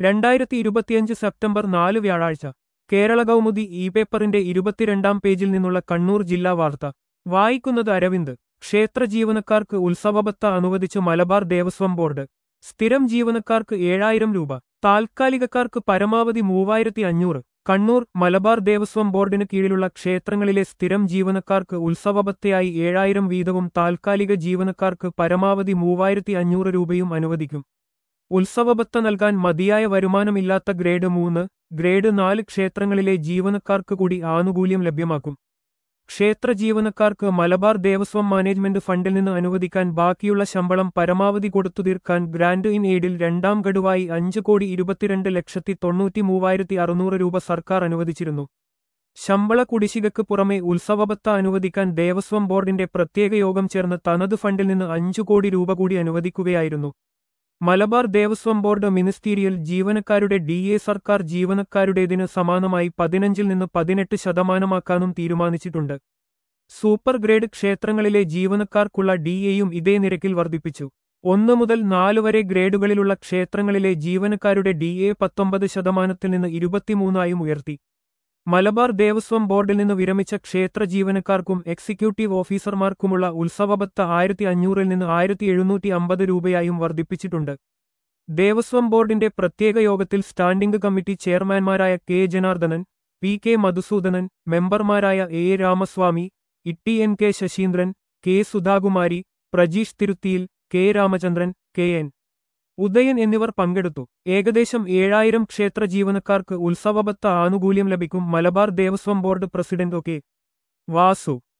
രണ്ടായിരത്തി ഇരുപത്തിയഞ്ച് സെപ്റ്റംബർ നാല് വ്യാഴാഴ്ച കേരള കൗമുദി ഇ പേപ്പറിന്റെ ഇരുപത്തിരണ്ടാം പേജിൽ നിന്നുള്ള കണ്ണൂർ ജില്ലാ വാർത്ത വായിക്കുന്നത് അരവിന്ദ് ക്ഷേത്ര ജീവനക്കാർക്ക് ഉത്സവബത്ത അനുവദിച്ച് മലബാർ ദേവസ്വം ബോർഡ് സ്ഥിരം ജീവനക്കാർക്ക് ഏഴായിരം രൂപ താൽക്കാലികക്കാർക്ക് പരമാവധി മൂവായിരത്തി അഞ്ഞൂറ് കണ്ണൂർ മലബാർ ദേവസ്വം ബോർഡിന് കീഴിലുള്ള ക്ഷേത്രങ്ങളിലെ സ്ഥിരം ജീവനക്കാർക്ക് ഉത്സവബത്തയായി ഏഴായിരം വീതവും താൽക്കാലിക ജീവനക്കാർക്ക് പരമാവധി മൂവായിരത്തി അഞ്ഞൂറ് രൂപയും അനുവദിക്കും ഉത്സവബത്ത നൽകാൻ മതിയായ വരുമാനമില്ലാത്ത ഗ്രേഡ് മൂന്ന് ഗ്രേഡ് നാല് ക്ഷേത്രങ്ങളിലെ ജീവനക്കാർക്ക് കൂടി ആനുകൂല്യം ലഭ്യമാക്കും ക്ഷേത്ര ജീവനക്കാർക്ക് മലബാർ ദേവസ്വം മാനേജ്മെന്റ് ഫണ്ടിൽ നിന്ന് അനുവദിക്കാൻ ബാക്കിയുള്ള ശമ്പളം പരമാവധി കൊടുത്തു തീർക്കാൻ ഗ്രാന്റ് ഇൻ എയ്ഡിൽ രണ്ടാം ഗഡുവായി അഞ്ച് കോടി ഇരുപത്തിരണ്ട് ലക്ഷത്തി തൊണ്ണൂറ്റി മൂവായിരത്തി അറുന്നൂറ് രൂപ സർക്കാർ അനുവദിച്ചിരുന്നു ശമ്പള കുടിശ്ശികയ്ക്ക് പുറമെ ഉത്സവബത്ത അനുവദിക്കാൻ ദേവസ്വം ബോർഡിന്റെ പ്രത്യേക യോഗം ചേർന്ന് തനത് ഫണ്ടിൽ നിന്ന് അഞ്ചു കോടി രൂപ കൂടി അനുവദിക്കുകയായിരുന്നു മലബാർ ദേവസ്വം ബോർഡ് മിനിസ്റ്റീരിയൽ ജീവനക്കാരുടെ ഡി എ സർക്കാർ ജീവനക്കാരുടേതിന് സമാനമായി പതിനഞ്ചിൽ നിന്ന് പതിനെട്ട് ശതമാനമാക്കാനും തീരുമാനിച്ചിട്ടുണ്ട് സൂപ്പർ ഗ്രേഡ് ക്ഷേത്രങ്ങളിലെ ജീവനക്കാർക്കുള്ള ഡി എയും ഇതേ നിരക്കിൽ വർദ്ധിപ്പിച്ചു ഒന്ന് മുതൽ നാല് വരെ ഗ്രേഡുകളിലുള്ള ക്ഷേത്രങ്ങളിലെ ജീവനക്കാരുടെ ഡി എ പത്തൊമ്പത് ശതമാനത്തിൽ നിന്ന് ഇരുപത്തിമൂന്നായും ഉയർത്തി മലബാർ ദേവസ്വം ബോർഡിൽ നിന്ന് വിരമിച്ച ക്ഷേത്ര ജീവനക്കാർക്കും എക്സിക്യൂട്ടീവ് ഓഫീസർമാർക്കുമുള്ള ഉത്സവബത്ത ആയിരത്തി അഞ്ഞൂറിൽ നിന്ന് ആയിരത്തി എഴുന്നൂറ്റി അമ്പത് രൂപയായും വർദ്ധിപ്പിച്ചിട്ടുണ്ട് ദേവസ്വം ബോർഡിന്റെ പ്രത്യേക യോഗത്തിൽ സ്റ്റാൻഡിംഗ് കമ്മിറ്റി ചെയർമാൻമാരായ K Janardhanan P K Madhusoodanan മെമ്പർമാരായ A Ramaswamy Itty N K Saseendran K Sudhakumari Prajeesh Thiruthiyil K Ramachandran K N Udayan എന്നിവർ പങ്കെടുത്തു ഏകദേശം ഏഴായിരം ക്ഷേത്ര ജീവനക്കാർക്ക് ഉത്സവബത്ത ആനുകൂല്യം ലഭിക്കും Malabar Devaswom board president O K Vasu